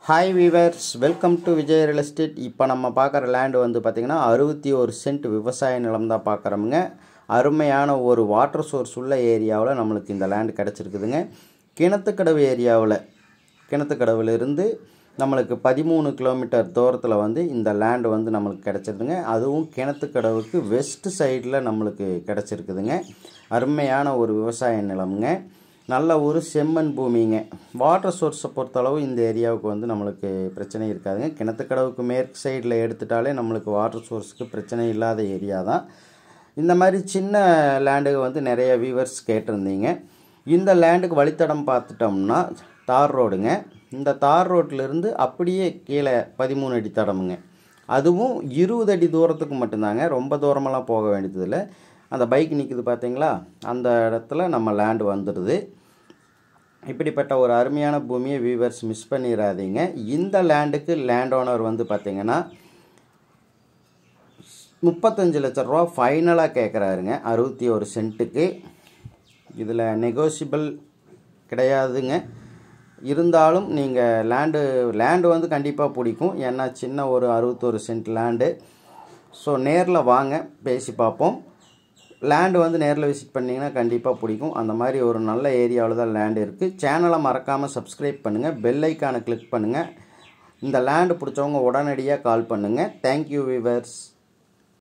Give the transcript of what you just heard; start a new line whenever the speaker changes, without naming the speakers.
hi viewers welcome to Vijay real estate இப்போ நம்ம பார்க்குற லேண்டு வந்து பார்த்திங்கன்னா அறுபத்தி ஒரு சென்ட் விவசாய நிலம் தான் பார்க்குறோமுங்க அருமையான ஒரு வாட்டர் சோர்ஸ் உள்ள ஏரியாவில் நம்மளுக்கு இந்த லேண்டு கிடச்சிருக்குதுங்க கிணத்துக்கடவு ஏரியாவில் கிணத்துக்கடவுலேருந்து நம்மளுக்கு பதிமூணு கிலோமீட்டர் தூரத்தில் வந்து இந்த லேண்டு வந்து நம்மளுக்கு கிடச்சிருதுங்க அதுவும் கிணத்துக்கடவுக்கு வெஸ்ட் சைடில் நம்மளுக்கு கிடச்சிருக்குதுங்க அருமையான ஒரு விவசாய நிலமுங்க நல்ல ஒரு செம்மண் பூமிங்க வாட்டர் சோர்ஸை பொறுத்தளவு இந்த ஏரியாவுக்கு வந்து நம்மளுக்கு பிரச்சனை இருக்காதுங்க கிணத்துக்கடவுக்கு மேற்கு சைடில் எடுத்துட்டாலே நம்மளுக்கு வாட்டர் சோர்ஸுக்கு பிரச்சனை இல்லாத ஏரியா தான் இந்த மாதிரி சின்ன லேண்டுக்கு வந்து நிறைய வியூவர்ஸ் கேட்டிருந்தீங்க இந்த லேண்டுக்கு வழித்தடம் பார்த்துட்டோம்னா தார் ரோடுங்க இந்த தார் ரோட்டிலிருந்து அப்படியே கீழே பதிமூணு அடி தடமுங்க அதுவும் இருபது அடி தூரத்துக்கு மட்டும்தாங்க ரொம்ப தூரமெல்லாம் போக வேண்டியதில்லை அந்த பைக் நிற்குது பார்த்தீங்களா அந்த இடத்துல நம்ம லேண்டு வந்துடுது இப்படிப்பட்ட ஒரு அருமையான பூமியை வியூவர்ஸ் மிஸ் பண்ணிடாதீங்க இந்த லேண்டுக்கு லேண்ட் ஓனர் வந்து பார்த்திங்கன்னா முப்பத்தஞ்சு லட்ச ரூபா ஃபைனலாக கேட்குறாருங்க அறுபத்தி ஒரு சென்ட்டுக்கு இதில் நெகோசியபிள் கிடையாதுங்க இருந்தாலும் நீங்கள் லேண்டு லேண்டு வந்து கண்டிப்பாக பிடிக்கும் ஏன்னா சின்ன ஒரு அறுபத்தொரு சென்ட் லேண்டு ஸோ நேரில் வாங்க பேசி பார்ப்போம் லேண்டு வந்து நேரில் விசிட் பண்ணிங்கன்னா கண்டிப்பாக பிடிக்கும் அந்த மாதிரி ஒரு நல்ல ஏரியாவில் தான் லேண்டு இருக்குது சேனலை மறக்காமல் சப்ஸ்கிரைப் பண்ணுங்கள் பெல் ஐக்கானை கிளிக் பண்ணுங்கள் இந்த லேண்டு பிடிச்சவங்க உடனடியாக கால் பண்ணுங்கள் தேங்க்யூ விவர்ஸ்